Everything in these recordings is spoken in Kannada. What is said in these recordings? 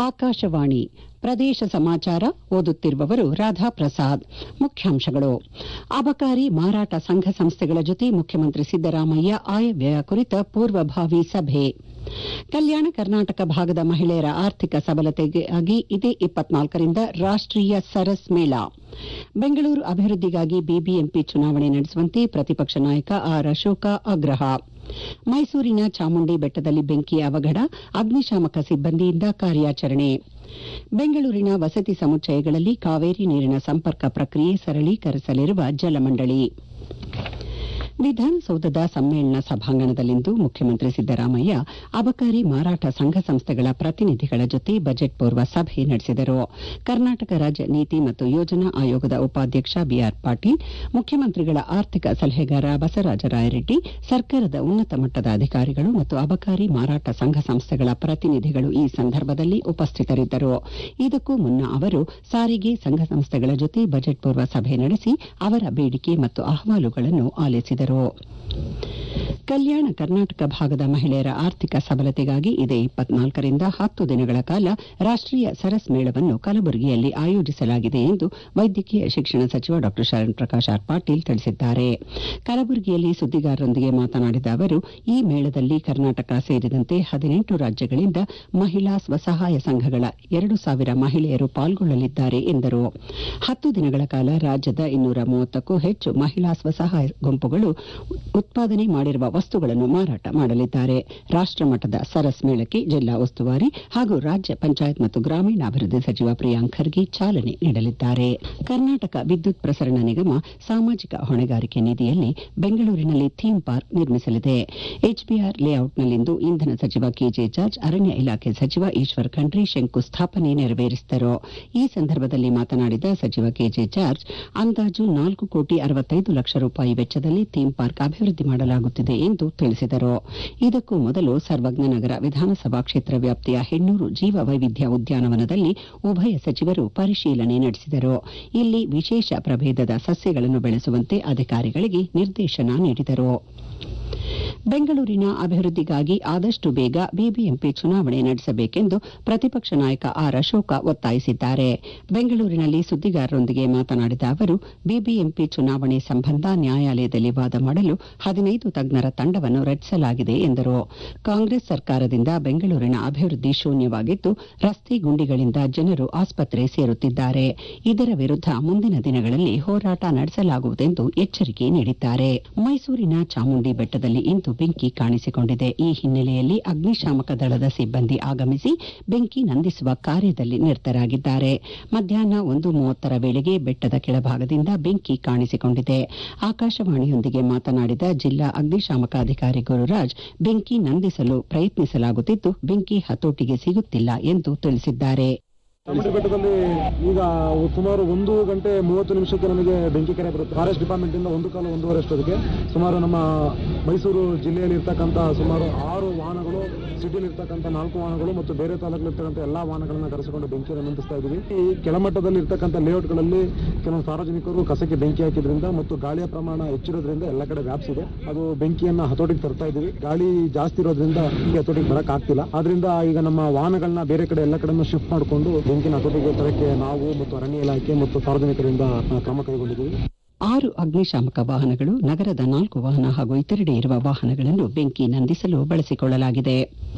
ಆಕಾಶವಾಣಿ ಪ್ರದೇಶ ಸಮಾಚಾರ ಓದುತ್ತಿರುವವರು ರಾಧಾ ಪ್ರಸಾದ್ ಮುಖ್ಯಾಂಶಗಳು ಅಬಕಾರಿ ಮಾರಾಟ ಸಂಘ ಸಂಸ್ಥೆಗಳ ಜೊತೆ ಮುಖ್ಯಮಂತ್ರಿ ಸಿದ್ದರಾಮಯ್ಯ ಆಯವ್ಯಯ ಕುರಿತ ಪೂರ್ವಭಾವಿ ಸಭೆ ಕಲ್ಯಾಣ ಕರ್ನಾಟಕ ಭಾಗದ ಮಹಿಳೆಯರ ಆರ್ಥಿಕ ಸಬಲತೆಗಾಗಿ ಇದೇ ಇಪ್ಪತ್ನಾಲ್ಕರಿಂದ ರಾಷ್ಟೀಯ ಸರಸ್ ಮೇಳ ಬೆಂಗಳೂರು ಅಭಿವೃದ್ಧಿಗಾಗಿ ಬಿಬಿಎಂಪಿ ಚುನಾವಣೆ ನಡೆಸುವಂತೆ ಪ್ರತಿಪಕ್ಷ ನಾಯಕ ಆರ್ ಅಶೋಕ ಆಗ್ರಹ ಮೈಸೂರಿನ ಚಾಮುಂಡಿ ಬೆಟ್ಟದಲ್ಲಿ ಬೆಂಕಿ ಅವಘಡ ಅಗ್ನಿಶಾಮಕ ಸಿಬ್ಬಂದಿಯಿಂದ ಕಾರ್ಯಾಚರಣೆ ಬೆಂಗಳೂರಿನ ವಸತಿ ಸಮುಚ್ಚಯಗಳಲ್ಲಿ ಕಾವೇರಿ ನೀರಿನ ಸಂಪರ್ಕ ಪ್ರಕ್ರಿಯೆ ಸರಳೀಕರಿಸಲಿರುವ ಜಲಮಂಡಳಿ ವಿಧಾನಸೌಧದ ಸಮ್ಮೇಳನ ಸಭಾಂಗಣದಲ್ಲಿಂದು ಮುಖ್ಯಮಂತ್ರಿ ಸಿದ್ದರಾಮಯ್ಯ ಅಬಕಾರಿ ಮಾರಾಟ ಸಂಘ ಸಂಸ್ಥೆಗಳ ಪ್ರತಿನಿಧಿಗಳ ಜೊತೆ ಬಜೆಟ್ ಪೂರ್ವ ಸಭೆ ನಡೆಸಿದರು ಕರ್ನಾಟಕ ರಾಜ್ಯ ನೀತಿ ಮತ್ತು ಯೋಜನಾ ಆಯೋಗದ ಉಪಾಧ್ಯಕ್ಷ ಬಿಆರ್ ಪಾಟೀಲ್ ಮುಖ್ಯಮಂತ್ರಿಗಳ ಆರ್ಥಿಕ ಸಲಹೆಗಾರ ಬಸವರಾಜ ರಾಯರೆಡ್ಡಿ ಸರ್ಕಾರದ ಉನ್ನತ ಮಟ್ಟದ ಅಧಿಕಾರಿಗಳು ಮತ್ತು ಅಬಕಾರಿ ಮಾರಾಟ ಸಂಘ ಸಂಸ್ಥೆಗಳ ಪ್ರತಿನಿಧಿಗಳು ಈ ಸಂದರ್ಭದಲ್ಲಿ ಉಪಸ್ಥಿತರಿದ್ದರು ಇದಕ್ಕೂ ಮುನ್ನ ಅವರು ಸಾರಿಗೆ ಸಂಘ ಸಂಸ್ಥೆಗಳ ಜೊತೆ ಬಜೆಟ್ ಪೂರ್ವ ಸಭೆ ನಡೆಸಿ ಅವರ ಬೇಡಿಕೆ ಮತ್ತು ಅಹವಾಲುಗಳನ್ನು ಆಲಿಸಿದರು ಕಲ್ಯಾಣ ಕರ್ನಾಟಕ ಭಾಗದ ಮಹಿಳೆಯರ ಆರ್ಥಿಕ ಸಬಲತೆಗಾಗಿ ಇದೇ ಇಪ್ಪತ್ನಾಲ್ಕರಿಂದ ಹತ್ತು ದಿನಗಳ ಕಾಲ ರಾಷ್ಟೀಯ ಸರಸ್ ಮೇಳವನ್ನು ಕಲಬುರಗಿಯಲ್ಲಿ ಆಯೋಜಿಸಲಾಗಿದೆ ಎಂದು ವೈದ್ಯಕೀಯ ಶಿಕ್ಷಣ ಸಚಿವ ಡಾ ಶರಣ್ ಪ್ರಕಾಶ್ ಆರ್ ಪಾಟೀಲ್ ತಿಳಿಸಿದ್ದಾರೆ ಕಲಬುರಗಿಯಲ್ಲಿ ಸುದ್ದಿಗಾರರೊಂದಿಗೆ ಮಾತನಾಡಿದ ಅವರು ಈ ಮೇಳದಲ್ಲಿ ಕರ್ನಾಟಕ ಸೇರಿದಂತೆ ಹದಿನೆಂಟು ರಾಜ್ಯಗಳಿಂದ ಮಹಿಳಾ ಸ್ವಸಹಾಯ ಸಂಘಗಳ ಎರಡು ಸಾವಿರ ಮಹಿಳೆಯರು ಪಾಲ್ಗೊಳ್ಳಲಿದ್ದಾರೆ ಎಂದರು ಹತ್ತು ದಿನಗಳ ಕಾಲ ರಾಜ್ಯದ ಇನ್ನೂರ ಮೂವತ್ತಕ್ಕೂ ಹೆಚ್ಚು ಮಹಿಳಾ ಸ್ವಸಹಾಯ ಗುಂಪುಗಳು ಉತ್ಪಾದನೆ ಮಾಡಿರುವ ವಸ್ತುಗಳನ್ನು ಮಾರಾಟ ಮಾಡಲಿದ್ದಾರೆ ರಾಷ್ಟಮಟ್ಟದ ಸರಸ್ ಮೇಳಕ್ಕೆ ಜಿಲ್ಲಾ ಉಸ್ತುವಾರಿ ಹಾಗೂ ರಾಜ್ಯ ಪಂಚಾಯತ್ ಮತ್ತು ಗ್ರಾಮೀಣಾಭಿವೃದ್ಧಿ ಸಚಿವ ಪ್ರಿಯಾಂಕ್ ಖರ್ಗೆ ಚಾಲನೆ ನೀಡಲಿದ್ದಾರೆ ಕರ್ನಾಟಕ ವಿದ್ಯುತ್ ಪ್ರಸರಣ ನಿಗಮ ಸಾಮಾಜಿಕ ಹೊಣೆಗಾರಿಕೆ ನಿಧಿಯಲ್ಲಿ ಬೆಂಗಳೂರಿನಲ್ಲಿ ಥೀಮ್ ಪಾರ್ಕ್ ನಿರ್ಮಿಸಲಿದೆ ಎಚ್ಬಿಆರ್ ಲೇಔಟ್ನಲ್ಲಿಂದು ಇಂಧನ ಸಚಿವ ಕೆಜೆ ಜಾರ್ಜ್ ಅರಣ್ಯ ಇಲಾಖೆ ಸಚಿವ ಈಶ್ವರ್ ಖಂಡ್ರೆ ಶಂಕುಸ್ಥಾಪನೆ ನೆರವೇರಿಸಿದರು ಈ ಸಂದರ್ಭದಲ್ಲಿ ಮಾತನಾಡಿದ ಸಚಿವ ಕೆಜೆ ಜಾರ್ಜ್ ಅಂದಾಜು ನಾಲ್ಕು ಕೋಟಿ ಅರವತ್ತೈದು ಲಕ್ಷ ರೂಪಾಯಿ ವೆಚ್ಚದಲ್ಲಿ ಥೀಮ್ ಪಾರ್ಕ್ ಅಭಿವೃದ್ಧಿ ಮಾಡಲಾಗುತ್ತಿದೆ ಎಂದು ತಿಳಿಸಿದರು ಇದಕ್ಕೂ ಮೊದಲು ಸರ್ವಜ್ಞ ನಗರ ವಿಧಾನಸಭಾ ಕ್ಷೇತ್ರ ವ್ಯಾಪ್ತಿಯ ಹೆಣ್ಣೂರು ಜೀವ ವೈವಿಧ್ಯ ಉದ್ಯಾನವನದಲ್ಲಿ ಉಭಯ ಸಚಿವರು ಪರಿಶೀಲನೆ ನಡೆಸಿದರು ಇಲ್ಲಿ ವಿಶೇಷ ಪ್ರಭೇದದ ಸಸ್ಯಗಳನ್ನು ಬೆಳೆಸುವಂತೆ ಅಧಿಕಾರಿಗಳಿಗೆ ನಿರ್ದೇಶನ ನೀಡಿದರು ಬೆಂಗಳೂರಿನ ಅಭಿವೃದ್ಧಿಗಾಗಿ ಆದಷ್ಟು ಬೇಗ ಬಿಬಿಎಂಪಿ ಚುನಾವಣೆ ನಡೆಸಬೇಕೆಂದು ಪ್ರತಿಪಕ್ಷ ನಾಯಕ ಆರ್ ಅಶೋಕ ಒತ್ತಾಯಿಸಿದ್ದಾರೆ ಬೆಂಗಳೂರಿನಲ್ಲಿ ಸುದ್ದಿಗಾರರೊಂದಿಗೆ ಮಾತನಾಡಿದ ಅವರು ಬಿಬಿಎಂಪಿ ಚುನಾವಣೆ ಸಂಬಂಧ ನ್ಯಾಯಾಲಯದಲ್ಲಿ ವಾದ ಮಾಡಲು ಹದಿನೈದು ತಜ್ಞರ ತಂಡವನ್ನು ರಚಿಸಲಾಗಿದೆ ಎಂದರು ಕಾಂಗ್ರೆಸ್ ಸರ್ಕಾರದಿಂದ ಬೆಂಗಳೂರಿನ ಅಭಿವೃದ್ಧಿ ಶೂನ್ಯವಾಗಿದ್ದು ರಸ್ತೆ ಗುಂಡಿಗಳಿಂದ ಜನರು ಆಸ್ಪತ್ರೆ ಸೇರುತ್ತಿದ್ದಾರೆ ಇದರ ವಿರುದ್ಧ ಮುಂದಿನ ದಿನಗಳಲ್ಲಿ ಹೋರಾಟ ನಡೆಸಲಾಗುವುದೆಂದು ಎಚ್ಚರಿಕೆ ನೀಡಿದ್ದಾರೆ ಮೈಸೂರಿನ ಚಾಮುಂಡಿ ಬೆಟ್ಟದಲ್ಲಿ ಇಂದು ಬೆಂಕಿ ಕಾಣಿಸಿಕೊಂಡಿದೆ ಈ ಹಿನ್ನೆಲೆಯಲ್ಲಿ ಅಗ್ನಿಶಾಮಕ ದಳದ ಸಿಬ್ಬಂದಿ ಆಗಮಿಸಿ ಬೆಂಕಿ ನಂದಿಸುವ ಕಾರ್ಯದಲ್ಲಿ ನಿರತರಾಗಿದ್ದಾರೆ ಮಧ್ಯಾಹ್ನ ಒಂದು ಮೂವತ್ತರ ವೇಳೆಗೆ ಬೆಟ್ಟದ ಕೆಳಭಾಗದಿಂದ ಬೆಂಕಿ ಕಾಣಿಸಿಕೊಂಡಿದೆ ಆಕಾಶವಾಣಿಯೊಂದಿಗೆ ಮಾತನಾಡಿದ ಜಿಲ್ಲಾ ಅಗ್ನಿಶಾಮಕ ಅಧಿಕಾರಿ ಗುರುರಾಜ್ ಬೆಂಕಿ ನಂದಿಸಲು ಪ್ರಯತ್ನಿಸಲಾಗುತ್ತಿದ್ದು ಬೆಂಕಿ ಹತೋಟಿಗೆ ಸಿಗುತ್ತಿಲ್ಲ ಎಂದು ತಿಳಿಸಿದ್ದಾರೆ ಚಾಮುಂಡಿ ಬೆಟ್ಟದಲ್ಲಿ ಈಗ ಸುಮಾರು ಒಂದು ಗಂಟೆ ಮೂವತ್ತು ನಿಮಿಷಕ್ಕೆ ನಮಗೆ ಬೆಂಕಿ ಕೆರೆ ಬರುತ್ತೆ ಫಾರೆಸ್ಟ್ ಡಿಪಾರ್ಟ್ಮೆಂಟ್ ಇಂದ ಒಂದು ಕಾಲ ಒಂದೂವರೆ ಅಷ್ಟೊತ್ತಿಗೆ ಸುಮಾರು ನಮ್ಮ ಮೈಸೂರು ಜಿಲ್ಲೆಯಲ್ಲಿ ಇರ್ತಕ್ಕಂಥ ಸುಮಾರು ಆರು ವಾಹನಗಳು ಸಿಟಿಲಿ ಇರ್ತಕ್ಕಂಥ ನಾಲ್ಕು ವಾಹನಗಳು ಮತ್ತು ಬೇರೆ ತಾಲೂಕಲ್ಲಿ ಇರ್ತಕ್ಕಂಥ ಎಲ್ಲಾ ವಾಹನಗಳನ್ನ ಕರೆಸಿಕೊಂಡು ಬೆಂಕಿಯನ್ನು ನಂದಿಸ್ತಾ ಇದ್ದೀವಿ ಈ ಕೆಳಮಟ್ಟದಲ್ಲಿ ಇರ್ತಕ್ಕಂಥ ಲೇಔಟ್ಗಳಲ್ಲಿ ಕೆಲವು ಸಾರ್ವಜನಿಕರು ಕಸಕ್ಕೆ ಬೆಂಕಿ ಹಾಕಿದ್ರಿಂದ ಮತ್ತು ಗಾಳಿಯ ಪ್ರಮಾಣ ಹೆಚ್ಚಿರೋದ್ರಿಂದ ಎಲ್ಲ ಕಡೆ ವ್ಯಾಪಿಸಿದೆ ಅದು ಬೆಂಕಿಯನ್ನ ಹತೋಟಿಗೆ ತರ್ತಾ ಇದೀವಿ ಗಾಳಿ ಜಾಸ್ತಿ ಇರೋದ್ರಿಂದ ಈ ಹತೋಟಿಗೆ ಬರಕ್ ಆಗ್ತಿಲ್ಲ ಆದ್ರಿಂದ ಈಗ ನಮ್ಮ ವಾಹನಗಳನ್ನ ಬೇರೆ ಕಡೆ ಎಲ್ಲ ಕಡೆ ಶಿಫ್ಟ್ ಮಾಡಿಕೊಂಡು ಬೆಂಕಿನ ಹತೋಟಿಗೆ ತರಕ್ಕೆ ನಾವು ಮತ್ತು ಅರಣ್ಯ ಇಲಾಖೆ ಮತ್ತು ಸಾರ್ವಜನಿಕರಿಂದ ಆ, ಕ್ರಮ ಕೈಗೊಂಡಿದ್ದೀವಿ ಆರು ಅಗ್ನಿಶಾಮಕ ವಾಹನಗಳು ನಗರದ ನಾಲ್ಕು ವಾಹನ ಹಾಗೂ ಇತರೆಡೆ ಇರುವ ವಾಹನಗಳನ್ನು ಬೆಂಕಿ ನಂದಿಸಲು ಬಳಸಿಕೊಳ್ಳಲಾಗಿದೆ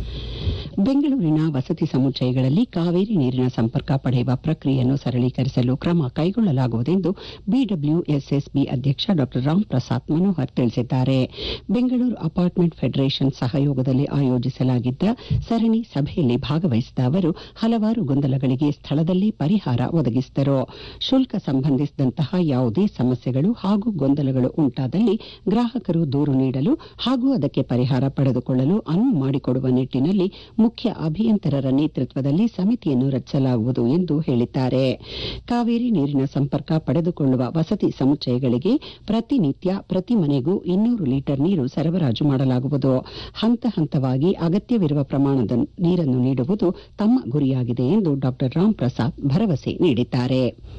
ಬೆಂಗಳೂರಿನ ವಸತಿ ಸಮುಚ್ಚಯಗಳಲ್ಲಿ ಕಾವೇರಿ ನೀರಿನ ಸಂಪರ್ಕ ಪಡೆಯುವ ಪ್ರಕ್ರಿಯೆಯನ್ನು ಸರಳೀಕರಿಸಲು ಕ್ರಮ ಕೈಗೊಳ್ಳಲಾಗುವುದೆಂದು ಬಿಡಬ್ಲ್ಯೂಎಸ್ಎಸ್ಬಿ ಅಧ್ಯಕ್ಷ ಡಾ ರಾಮ್ ಪ್ರಸಾದ್ ಮನೋಹರ್ ತಿಳಿಸಿದ್ದಾರೆ ಬೆಂಗಳೂರು ಅಪಾರ್ಟ್ಮೆಂಟ್ ಫೆಡರೇಷನ್ ಸಹಯೋಗದಲ್ಲಿ ಆಯೋಜಿಸಲಾಗಿದ್ದ ಸರಣಿ ಸಭೆಯಲ್ಲಿ ಭಾಗವಹಿಸಿದ ಅವರು ಹಲವಾರು ಗೊಂದಲಗಳಿಗೆ ಸ್ಥಳದಲ್ಲೇ ಪರಿಹಾರ ಒದಗಿಸಿದರು ಶುಲ್ಕ ಸಂಬಂಧಿಸಿದಂತಹ ಯಾವುದೇ ಸಮಸ್ಯೆಗಳು ಹಾಗೂ ಗೊಂದಲಗಳು ಉಂಟಾದಲ್ಲಿ ಗ್ರಾಹಕರು ದೂರು ನೀಡಲು ಹಾಗೂ ಅದಕ್ಕೆ ಪರಿಹಾರ ಪಡೆದುಕೊಳ್ಳಲು ಅನುವು ಮಾಡಿಕೊಡುವ ನಿಟ್ಟಿನಲ್ಲಿ ಮುಖ್ಯ ಅಭಿಯಂತರರ ನೇತೃತ್ವದಲ್ಲಿ ಸಮಿತಿಯನ್ನು ರಚಿಸಲಾಗುವುದು ಎಂದು ಹೇಳಿದ್ದಾರೆ ಕಾವೇರಿ ನೀರಿನ ಸಂಪರ್ಕ ಪಡೆದುಕೊಳ್ಳುವ ವಸತಿ ಸಮುಚ್ಚಯಗಳಿಗೆ ಪ್ರತಿನಿತ್ಯ ಪ್ರತಿ ಮನೆಗೂ ಇನ್ನೂರು ಲೀಟರ್ ನೀರು ಸರಬರಾಜು ಮಾಡಲಾಗುವುದು ಹಂತ ಹಂತವಾಗಿ ಅಗತ್ಯವಿರುವ ಪ್ರಮಾಣದ ನೀರನ್ನು ನೀಡುವುದು ತಮ್ಮ ಗುರಿಯಾಗಿದೆ ಎಂದು ಡಾ ರಾಮ್ ಪ್ರಸಾದ್ ಭರವಸೆ ನೀಡಿದ್ದಾರೆ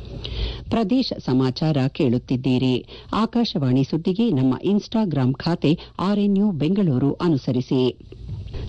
ಪ್ರದೇಶ ಸಮಾಚಾರ ಕೇಳುತ್ತಿದ್ದೀರಿ ಆಕಾಶವಾಣಿ ಸುದ್ದಿಗೆ ನಮ್ಮ ಇನ್ಸ್ಟಾಗ್ರಾಂ ಖಾತೆ ಆರ್ಎನ್ಯು ಬೆಂಗಳೂರು ಅನುಸರಿಸಿ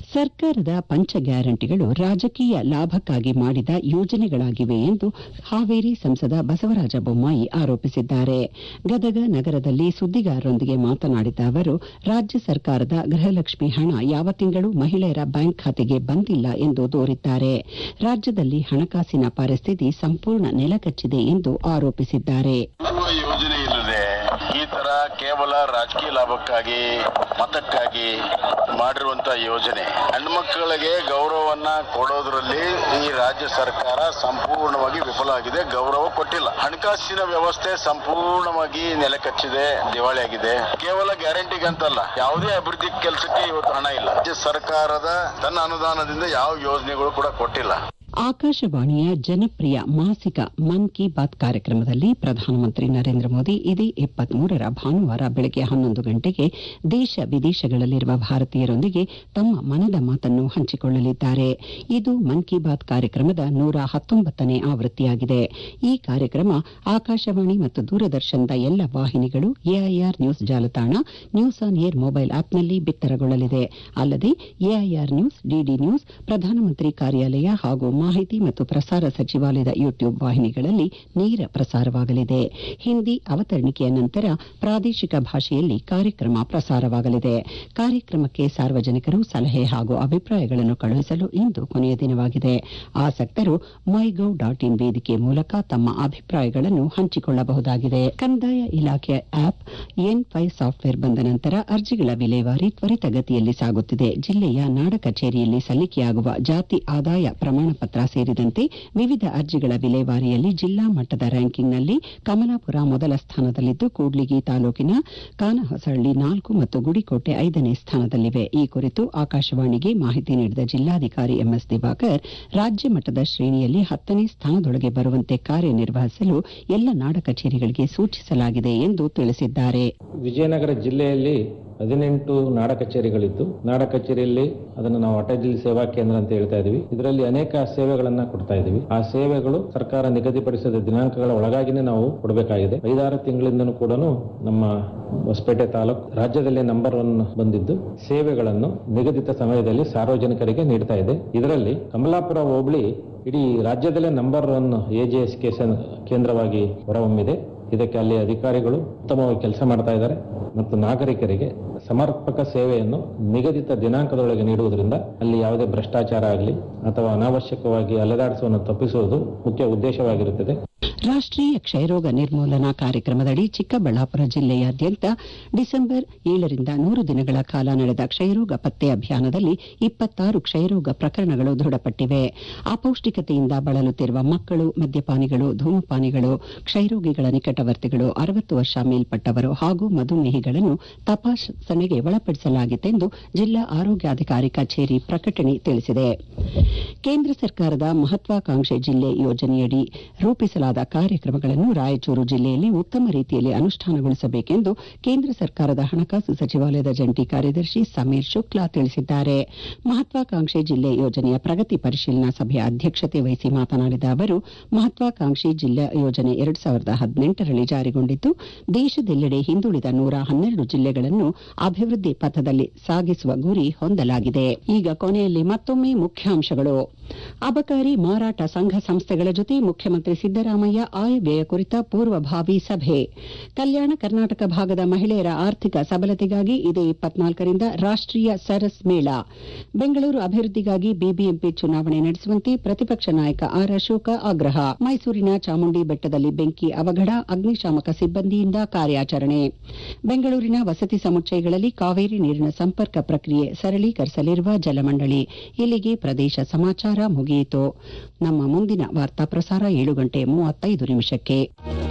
ಸರ್ಕಾರದ ಪಂಚ ಗ್ಯಾರಂಟಿಗಳು ರಾಜಕೀಯ ಲಾಭಕ್ಕಾಗಿ ಮಾಡಿದ ಯೋಜನೆಗಳಾಗಿವೆ ಎಂದು ಹಾವೇರಿ ಸಂಸದ ಬಸವರಾಜ ಬೊಮ್ಮಾಯಿ ಆರೋಪಿಸಿದ್ದಾರೆ ಗದಗ ನಗರದಲ್ಲಿ ಸುದ್ದಿಗಾರರೊಂದಿಗೆ ಮಾತನಾಡಿದ ಅವರು ರಾಜ್ಯ ಸರ್ಕಾರದ ಗೃಹಲಕ್ಷ್ಮಿ ಹಣ ಯಾವ ತಿಂಗಳು ಮಹಿಳೆಯರ ಬ್ಯಾಂಕ್ ಖಾತೆಗೆ ಬಂದಿಲ್ಲ ಎಂದು ದೂರಿದ್ದಾರೆ ರಾಜ್ಯದಲ್ಲಿ ಹಣಕಾಸಿನ ಪರಿಸ್ಥಿತಿ ಸಂಪೂರ್ಣ ನೆಲಕಚ್ಚಿದೆ ಎಂದು ಆರೋಪಿಸಿದ್ದಾರೆ ಯಾವ ಯೋಜನೆ ಇಲ್ಲದೆ ಈ ತರ ಕೇವಲ ರಾಜಕೀಯ ಲಾಭಕ್ಕಾಗಿ ಮತಕ್ಕಾಗಿ ಮಾಡಿರುವಂತ ಯೋಜನೆ ಹೆಣ್ಮಕ್ಕಳಿಗೆ ಗೌರವವನ್ನ ಕೊಡೋದ್ರಲ್ಲಿ ಈ ರಾಜ್ಯ ಸರ್ಕಾರ ಸಂಪೂರ್ಣವಾಗಿ ವಿಫಲ ಆಗಿದೆ ಗೌರವ ಕೊಟ್ಟಿಲ್ಲ ಹಣಕಾಸಿನ ವ್ಯವಸ್ಥೆ ಸಂಪೂರ್ಣವಾಗಿ ನೆಲಕಚ್ಚಿದೆ ದಿವಾಳಿಯಾಗಿದೆ ಕೇವಲ ಗ್ಯಾರಂಟಿಗಂತಲ್ಲ ಯಾವುದೇ ಅಭಿವೃದ್ಧಿ ಕೆಲಸಕ್ಕೆ ಇವತ್ತು ಹಣ ಇಲ್ಲ ರಾಜ್ಯ ಸರ್ಕಾರದ ತನ್ನ ಅನುದಾನದಿಂದ ಯಾವ ಯೋಜನೆಗಳು ಕೂಡ ಕೊಟ್ಟಿಲ್ಲ ಆಕಾಶವಾಣಿಯ ಜನಪ್ರಿಯ ಮಾಸಿಕ ಮನ್ ಕಿ ಬಾತ್ ಕಾರ್ಯಕ್ರಮದಲ್ಲಿ ಪ್ರಧಾನಮಂತ್ರಿ ನರೇಂದ್ರ ಮೋದಿ ಇದೇ ಇಪ್ಪತ್ಮೂರರ ಭಾನುವಾರ ಬೆಳಗ್ಗೆ ಹನ್ನೊಂದು ಗಂಟೆಗೆ ದೇಶ ವಿದೇಶಗಳಲ್ಲಿರುವ ಭಾರತೀಯರೊಂದಿಗೆ ತಮ್ಮ ಮನದ ಮಾತನ್ನು ಹಂಚಿಕೊಳ್ಳಲಿದ್ದಾರೆ ಇದು ಮನ್ ಕಿ ಬಾತ್ ಕಾರ್ಯಕ್ರಮದ ನೂರ ಹತ್ತೊಂಬತ್ತನೇ ಆವೃತ್ತಿಯಾಗಿದೆ ಈ ಕಾರ್ಯಕ್ರಮ ಆಕಾಶವಾಣಿ ಮತ್ತು ದೂರದರ್ಶನದ ಎಲ್ಲ ವಾಹಿನಿಗಳು ಎಐಆರ್ ನ್ಯೂಸ್ ಜಾಲತಾಣ ನ್ಯೂಸ್ ಆನ್ ಏರ್ ಮೊಬೈಲ್ ಆಪ್ನಲ್ಲಿ ಬಿತ್ತರಗೊಳ್ಳಲಿದೆ ಅಲ್ಲದೆ ಎಐಆರ್ ನ್ಯೂಸ್ ಡಿಡಿ ನ್ಯೂಸ್ ಪ್ರಧಾನಮಂತ್ರಿ ಕಾರ್ಯಾಲಯ ಹಾಗೂ ಮಾಹಿತಿ ಮತ್ತು ಪ್ರಸಾರ ಸಚಿವಾಲಯದ ಯೂಟ್ಯೂಬ್ ವಾಹಿನಿಗಳಲ್ಲಿ ನೇರ ಪ್ರಸಾರವಾಗಲಿದೆ ಹಿಂದಿ ಅವತರಣಿಕೆಯ ನಂತರ ಪ್ರಾದೇಶಿಕ ಭಾಷೆಯಲ್ಲಿ ಕಾರ್ಯಕ್ರಮ ಪ್ರಸಾರವಾಗಲಿದೆ ಕಾರ್ಯಕ್ರಮಕ್ಕೆ ಸಾರ್ವಜನಿಕರು ಸಲಹೆ ಹಾಗೂ ಅಭಿಪ್ರಾಯಗಳನ್ನು ಕಳುಹಿಸಲು ಇಂದು ಕೊನೆಯ ದಿನವಾಗಿದೆ ಆಸಕ್ತರು ಮೈಗೌ ಡಾಟ್ ಇನ್ ವೇದಿಕೆ ಮೂಲಕ ತಮ್ಮ ಅಭಿಪ್ರಾಯಗಳನ್ನು ಹಂಚಿಕೊಳ್ಳಬಹುದಾಗಿದೆ ಕಂದಾಯ ಇಲಾಖೆಯ ಆಪ್ ಎನ್ ಫೈವ್ ಸಾಫ್ಟ್ವೇರ್ ಬಂದ ನಂತರ ಅರ್ಜಿಗಳ ವಿಲೇವಾರಿ ತ್ವರಿತಗತಿಯಲ್ಲಿ ಸಾಗುತ್ತಿದೆ ಜಿಲ್ಲೆಯ ನಾಡ ಕಚೇರಿಯಲ್ಲಿ ಸಲ್ಲಿಕೆಯಾಗುವ ಜಾತಿ ಆದಾಯ ಪ್ರಮಾಣ ಪತ್ರ ಸೇರಿದಂತೆ ವಿವಿಧ ಅರ್ಜಿಗಳ ವಿಲೇವಾರಿಯಲ್ಲಿ ಜಿಲ್ಲಾ ಮಟ್ಟದ ರ್ಯಾಂಕಿಂಗ್ನಲ್ಲಿ ಕಮಲಾಪುರ ಮೊದಲ ಸ್ಥಾನದಲ್ಲಿದ್ದು ಕೂಡ್ಲಿಗಿ ತಾಲೂಕಿನ ಕಾನಹೊಸಹಳ್ಳಿ ನಾಲ್ಕು ಮತ್ತು ಗುಡಿಕೋಟೆ ಐದನೇ ಸ್ಥಾನದಲ್ಲಿವೆ ಈ ಕುರಿತು ಆಕಾಶವಾಣಿಗೆ ಮಾಹಿತಿ ನೀಡಿದ ಜಿಲ್ಲಾಧಿಕಾರಿ ಎಂಎಸ್ ದಿವಾಕರ್ ರಾಜ್ಯ ಮಟ್ಟದ ಶ್ರೇಣಿಯಲ್ಲಿ ಹತ್ತನೇ ಸ್ಥಾನದೊಳಗೆ ಬರುವಂತೆ ಕಾರ್ಯನಿರ್ವಹಿಸಲು ಎಲ್ಲ ನಾಡ ಕಚೇರಿಗಳಿಗೆ ಸೂಚಿಸಲಾಗಿದೆ ಎಂದು ತಿಳಿಸಿದ್ದಾರೆ ವಿಜಯನಗರ ಜಿಲ್ಲೆಯಲ್ಲಿ ಹದಿನೆಂಟು ನಾಡ ಕಚೇರಿಗಳಿದ್ದು ನಾಡ ಕಚೇರಿಯಲ್ಲಿ ಅದನ್ನು ನಾವು ಅಟಲ್ ಸೇವಾ ಕೇಂದ್ರ ಅಂತ ಹೇಳ್ತಾ ಇದೀವಿ ಇದರಲ್ಲಿ ಅನೇಕ ಸೇವೆಗಳನ್ನ ಕೊಡ್ತಾ ಇದೀವಿ ಆ ಸೇವೆಗಳು ಸರ್ಕಾರ ನಿಗದಿಪಡಿಸಿದ ದಿನಾಂಕಗಳ ಒಳಗಾಗಿನೇ ನಾವು ಕೊಡಬೇಕಾಗಿದೆ ಐದಾರು ತಿಂಗಳಿಂದನೂ ಕೂಡ ನಮ್ಮ ಹೊಸಪೇಟೆ ತಾಲೂಕು ರಾಜ್ಯದಲ್ಲೇ ನಂಬರ್ ಒನ್ ಬಂದಿದ್ದು ಸೇವೆಗಳನ್ನು ನಿಗದಿತ ಸಮಯದಲ್ಲಿ ಸಾರ್ವಜನಿಕರಿಗೆ ನೀಡ್ತಾ ಇದೆ ಇದರಲ್ಲಿ ಕಮಲಾಪುರ ಹೋಬಳಿ ಇಡೀ ರಾಜ್ಯದಲ್ಲೇ ನಂಬರ್ ಒನ್ ಎಜೆಎಸ್ ಕೇಂದ್ರವಾಗಿ ಹೊರಹೊಮ್ಮಿದೆ ಇದಕ್ಕೆ ಅಲ್ಲಿ ಅಧಿಕಾರಿಗಳು ಉತ್ತಮವಾಗಿ ಕೆಲಸ ಮಾಡ್ತಾ ಇದ್ದಾರೆ ಮತ್ತು ನಾಗರಿಕರಿಗೆ ಸಮರ್ಪಕ ಸೇವೆಯನ್ನು ನಿಗದಿತ ದಿನಾಂಕದೊಳಗೆ ನೀಡುವುದರಿಂದ ಅಲ್ಲಿ ಯಾವುದೇ ಭ್ರಷ್ಟಾಚಾರ ಆಗಲಿ ಅಥವಾ ಅನಾವಶ್ಯಕವಾಗಿ ಅಲೆದಾಡಿಸುವನ್ನು ತಪ್ಪಿಸುವುದು ಮುಖ್ಯ ಉದ್ದೇಶವಾಗಿರುತ್ತದೆ ರಾಷ್ಟೀಯ ಕ್ಷಯರೋಗ ನಿರ್ಮೂಲನಾ ಕಾರ್ಯಕ್ರಮದಡಿ ಚಿಕ್ಕಬಳ್ಳಾಪುರ ಜಿಲ್ಲೆಯಾದ್ಯಂತ ಡಿಸೆಂಬರ್ ಏಳರಿಂದ ನೂರು ದಿನಗಳ ಕಾಲ ನಡೆದ ಕ್ಷಯರೋಗ ಪತ್ತೆ ಅಭಿಯಾನದಲ್ಲಿ ಇಪ್ಪತ್ತಾರು ಕ್ಷಯರೋಗ ಪ್ರಕರಣಗಳು ದೃಢಪಟ್ಟಿವೆ ಅಪೌಷ್ಟಿಕತೆಯಿಂದ ಬಳಲುತ್ತಿರುವ ಮಕ್ಕಳು ಮದ್ಯಪಾನಿಗಳು ಧೂಮಪಾನಿಗಳು ಕ್ಷಯರೋಗಿಗಳ ನಿಕಟವರ್ತಿಗಳು ಅರವತ್ತು ವರ್ಷ ಮೇಲ್ಪಟ್ಟವರು ಹಾಗೂ ಮಧುಮೇಹಿಗಳನ್ನು ತಪಾಸಣೆಗೆ ಒಳಪಡಿಸಲಾಗಿತ್ತೆಂದು ಜಿಲ್ಲಾ ಆರೋಗ್ಯಾಧಿಕಾರಿ ಕಚೇರಿ ಪ್ರಕಟಣೆ ತಿಳಿಸಿದೆ ಕೇಂದ್ರ ಸರ್ಕಾರದ ಮಹತ್ವಾಕಾಂಕ್ಷೆ ಜಿಲ್ಲೆ ಯೋಜನೆಯಡಿ ರೂಪಿಸಲಾದ ಕಾರ್ಯಕ್ರಮಗಳನ್ನು ರಾಯಚೂರು ಜಿಲ್ಲೆಯಲ್ಲಿ ಉತ್ತಮ ರೀತಿಯಲ್ಲಿ ಅನುಷ್ಠಾನಗೊಳಿಸಬೇಕೆಂದು ಕೇಂದ್ರ ಸರ್ಕಾರದ ಹಣಕಾಸು ಸಚಿವಾಲಯದ ಜಂಟಿ ಕಾರ್ಯದರ್ಶಿ ಸಮೀರ್ ಶುಕ್ಲಾ ತಿಳಿಸಿದ್ದಾರೆ ಮಹತ್ವಾಕಾಂಕ್ಷೆ ಜಿಲ್ಲೆ ಯೋಜನೆಯ ಪ್ರಗತಿ ಪರಿಶೀಲನಾ ಸಭೆಯ ಅಧ್ಯಕ್ಷತೆ ವಹಿಸಿ ಮಾತನಾಡಿದ ಅವರು ಮಹತ್ವಾಕಾಂಕ್ಷಿ ಜಿಲ್ಲಾ ಯೋಜನೆ ಎರಡು ಸಾವಿರದ ಹದಿನೆಂಟರಲ್ಲಿ ಜಾರಿಗೊಂಡಿದ್ದು ದೇಶದೆಲ್ಲೆಡೆ ಹಿಂದುಳಿದ ನೂರ ಹನ್ನೆರಡು ಜಿಲ್ಲೆಗಳನ್ನು ಅಭಿವೃದ್ಧಿ ಪಥದಲ್ಲಿ ಸಾಗಿಸುವ ಗುರಿ ಹೊಂದಲಾಗಿದೆ ಈಗ ಕೊನೆಯಲ್ಲಿ ಮತ್ತೊಮ್ಮೆ ಮುಖ್ಯಾಂಶಗಳು ಅಬಕಾರಿ ಮಾರಾಟ ಸಂಘ ಸಂಸ್ಥೆಗಳ ಜೊತೆ ಮುಖ್ಯಮಂತ್ರಿ ಸಿದ್ದರಾಮಯ್ಯ ಆಯವ್ಯಯ ಕುರಿತ ಪೂರ್ವಭಾವಿ ಸಭೆ ಕಲ್ಯಾಣ ಕರ್ನಾಟಕ ಭಾಗದ ಮಹಿಳೆಯರ ಆರ್ಥಿಕ ಸಬಲತೆಗಾಗಿ ಇದೇ ಇಪ್ಪತ್ನಾಲ್ಕರಿಂದ ರಾಷ್ಟೀಯ ಸರಸ್ ಮೇಳ ಬೆಂಗಳೂರು ಅಭಿವೃದ್ಧಿಗಾಗಿ ಬಿಬಿಎಂಪಿ ಚುನಾವಣೆ ನಡೆಸುವಂತೆ ಪ್ರತಿಪಕ್ಷ ನಾಯಕ ಆರ್ ಅಶೋಕ ಆಗ್ರಹ ಮೈಸೂರಿನ ಚಾಮುಂಡಿ ಬೆಟ್ಟದಲ್ಲಿ ಬೆಂಕಿ ಅವಘಡ ಅಗ್ನಿಶಾಮಕ ಸಿಬ್ಬಂದಿಯಿಂದ ಕಾರ್ಯಾಚರಣೆ ಬೆಂಗಳೂರಿನ ವಸತಿ ಸಮುಚ್ಚಯಗಳಲ್ಲಿ ಕಾವೇರಿ ನೀರಿನ ಸಂಪರ್ಕ ಪ್ರಕ್ರಿಯೆ ಸರಳೀಕರಿಸಲಿರುವ ಜಲಮಂಡಳಿ ಇಲ್ಲಿಗೆ ಪ್ರದೇಶ ಸಮಾಚಾರ ಮುಗಿಯಿತು ನಮ್ಮ ಮುಂದಿನ ವಾರ್ತಾ ಪ್ರಸಾರ ಏಳು ಗಂಟೆ ಮೂವತ್ತೈದು ನಿಮಿಷಕ್ಕೆ